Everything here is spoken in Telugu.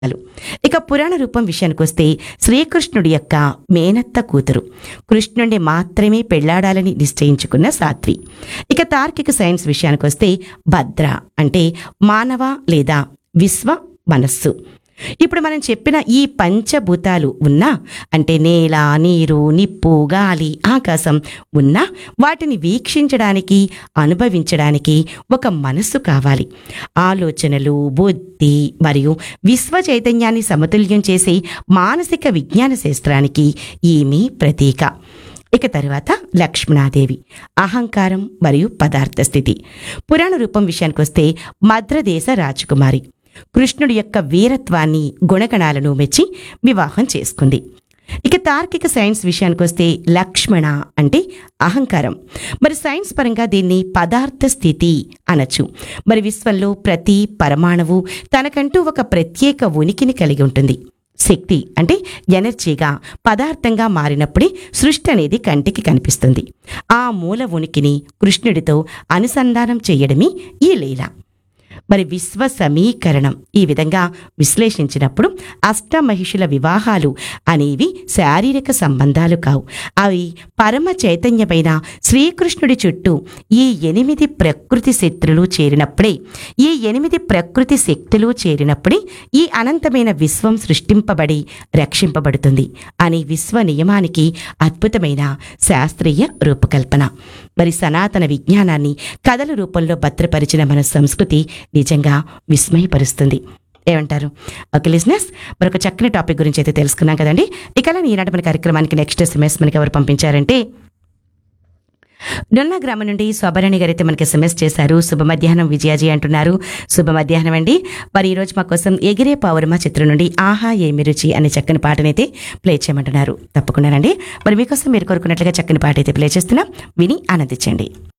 లు. ఇక పురాణ రూపం విషయానికి వస్తే శ్రీకృష్ణుడి యొక్క మేనత్త కూతురు కృష్ణుడిని మాత్రమే పెళ్లాడాలని నిశ్చయించుకున్న సాత్వి ఇక తార్కిక సైన్స్ విషయానికి వస్తే భద్ర అంటే మానవ లేదా విశ్వ మనస్సు ఇప్పుడు మనం చెప్పిన ఈ పంచభూతాలు ఉన్నా అంటే నేల నీరు నిప్పు గాలి ఆకాశం ఉన్నా వాటిని వీక్షించడానికి అనుభవించడానికి ఒక మనస్సు కావాలి ఆలోచనలు బుద్ధి మరియు విశ్వ చైతన్యాన్ని సమతుల్యం చేసే మానసిక విజ్ఞాన శాస్త్రానికి ఈమె ప్రతీక ఇక తరువాత లక్ష్మణాదేవి అహంకారం మరియు పదార్థ స్థితి పురాణ రూపం విషయానికి వస్తే మద్రదేశ రాజకుమారి కృష్ణుడి యొక్క వీరత్వాన్ని గుణగణాలను మెచ్చి వివాహం చేసుకుంది ఇక తార్కిక సైన్స్ విషయానికి వస్తే లక్ష్మణ అంటే అహంకారం మరి సైన్స్ పరంగా దీన్ని పదార్థ స్థితి అనొచ్చు మరి విశ్వంలో ప్రతి పరమాణువు తనకంటూ ఒక ప్రత్యేక ఉనికిని కలిగి ఉంటుంది శక్తి అంటే ఎనర్జీగా పదార్థంగా మారినప్పుడే సృష్టి అనేది కంటికి కనిపిస్తుంది ఆ మూల ఉనికిని కృష్ణుడితో అనుసంధానం చేయడమే ఈ లీల మరి విశ్వ సమీకరణం ఈ విధంగా విశ్లేషించినప్పుడు అష్టమహిషుల వివాహాలు అనేవి శారీరక సంబంధాలు కావు అవి పరమ చైతన్యమైన శ్రీకృష్ణుడి చుట్టూ ఈ ఎనిమిది ప్రకృతి శక్తులు చేరినప్పుడే ఈ ఎనిమిది ప్రకృతి శక్తులు చేరినప్పుడే ఈ అనంతమైన విశ్వం సృష్టింపబడి రక్షింపబడుతుంది అని విశ్వ నియమానికి అద్భుతమైన శాస్త్రీయ రూపకల్పన మరి సనాతన విజ్ఞానాన్ని కథల రూపంలో భద్రపరిచిన మన సంస్కృతి నిజంగా విస్మయపరుస్తుంది ఏమంటారు ఓకే లిజినెస్ మరొక చక్కని టాపిక్ గురించి అయితే తెలుసుకున్నాం కదండి ఇక అలా ఈనాటి మన కార్యక్రమానికి నెక్స్ట్ ఎస్ఎంఎస్ మనకి ఎవరు పంపించారంటే డొన్నా గ్రామం నుండి శోభరణి గారు అయితే మనకి ఎస్ఎంఎస్ చేశారు శుభ మధ్యాహ్నం విజయాజీ అంటున్నారు శుభ మధ్యాహ్నం అండి మరి ఈ రోజు మా కోసం ఎగిరే పౌర్మ చిత్రం నుండి ఆహా ఏమి రుచి అనే చక్కని పాటనైతే ప్లే చేయమంటున్నారు తప్పకుండానండి మరి మీకోసం మీరు కోరుకున్నట్లుగా చక్కని పాట అయితే ప్లే చేస్తున్నాం విని ఆనందించండి